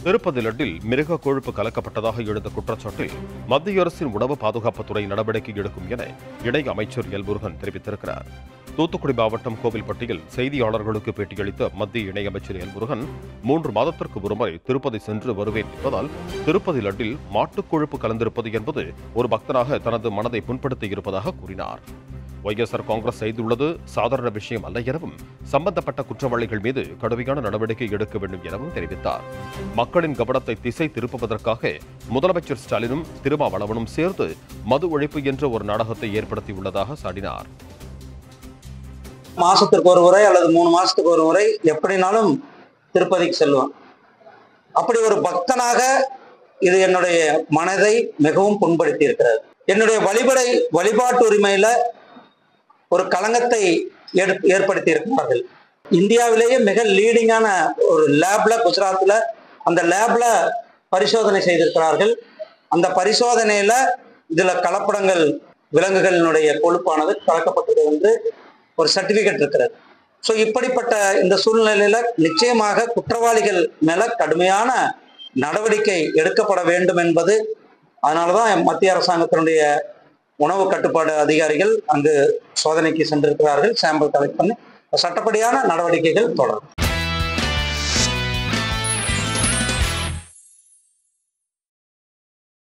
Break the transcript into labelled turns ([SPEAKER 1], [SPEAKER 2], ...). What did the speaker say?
[SPEAKER 1] திருப்பதி லட்டில் மிருக கொழுப்பு கலக்கப்பட்டதாக எழுந்த குற்றச்சாட்டில் மத்திய அரசின் உணவு பாதுகாப்புத்துறை நடவடிக்கை எடுக்கும் என இணை அமைச்சர் எல் முருகன் தெரிவித்திருக்கிறார் தூத்துக்குடி மாவட்டம் கோவில்பட்டியில் செய்தியாளர்களுக்கு பேட்டியளித்த மத்திய இணையமைச்சர் எல் முருகன் மூன்று மாதத்திற்கு ஒருமுறை திருப்பதி சென்று வருவேன் என்பதால் திருப்பதி லட்டில் மாட்டுக் கொழுப்பு கலந்திருப்பது என்பது ஒரு பக்தனாக தனது மனதை புண்படுத்தி இருப்பதாக கூறினார் ஒய்எஸ்ஆர் காங்கிரஸ் செய்துள்ளது சாதாரண விஷயம் அல்ல எனவும் சம்பந்தப்பட்ட குற்றவாளிகள் மீது கடுமையான நடவடிக்கை எடுக்க வேண்டும் எனவும் தெரிவித்தார் மக்களின் கவனத்தை திசை திருப்புவதற்காக முதலமைச்சர் ஸ்டாலினும் திருமாவளவனும் சேர்ந்து மது ஒழிப்பு என்ற ஒரு நாடகத்தை ஏற்படுத்தியுள்ளதாக சாடினார்
[SPEAKER 2] மாசத்துக்கு ஒரு முறை அல்லது மூணு மாசத்துக்கு ஒரு முறை எப்படினாலும் திருப்பதிக்கு செல்வேன் அப்படி ஒரு பக்தனாக இது என்னுடைய மனதை மிகவும் புண்படுத்தி இருக்கிறது என்னுடைய வழிபடை வழிபாட்டு உரிமையில ஒரு களங்கத்தை ஏற்- ஏற்படுத்தி இருக்கிறார்கள் இந்தியாவிலேயே மிக லீடிங்கான ஒரு லேப்ல குஜராத்ல அந்த லேப்ல பரிசோதனை செய்திருக்கிறார்கள் அந்த பரிசோதனையில இதுல கலப்படங்கள் விலங்குகளினுடைய கொழுப்பானது கலக்கப்பட்டது என்று ஒரு சர்டிபிகேட் இருக்கிறது ஸோ இப்படிப்பட்ட இந்த சூழ்நிலையில நிச்சயமாக குற்றவாளிகள் மேல கடுமையான நடவடிக்கை எடுக்கப்பட வேண்டும் என்பது அதனாலதான் மத்திய அரசாங்கத்தினுடைய உணவு கட்டுப்பாடு அதிகாரிகள் அங்கு சோதனைக்கு சென்றிருக்கிறார்கள் சாம்பிள் கலெக்ட் பண்ணி சட்டப்படியான நடவடிக்கைகள் தொடரும்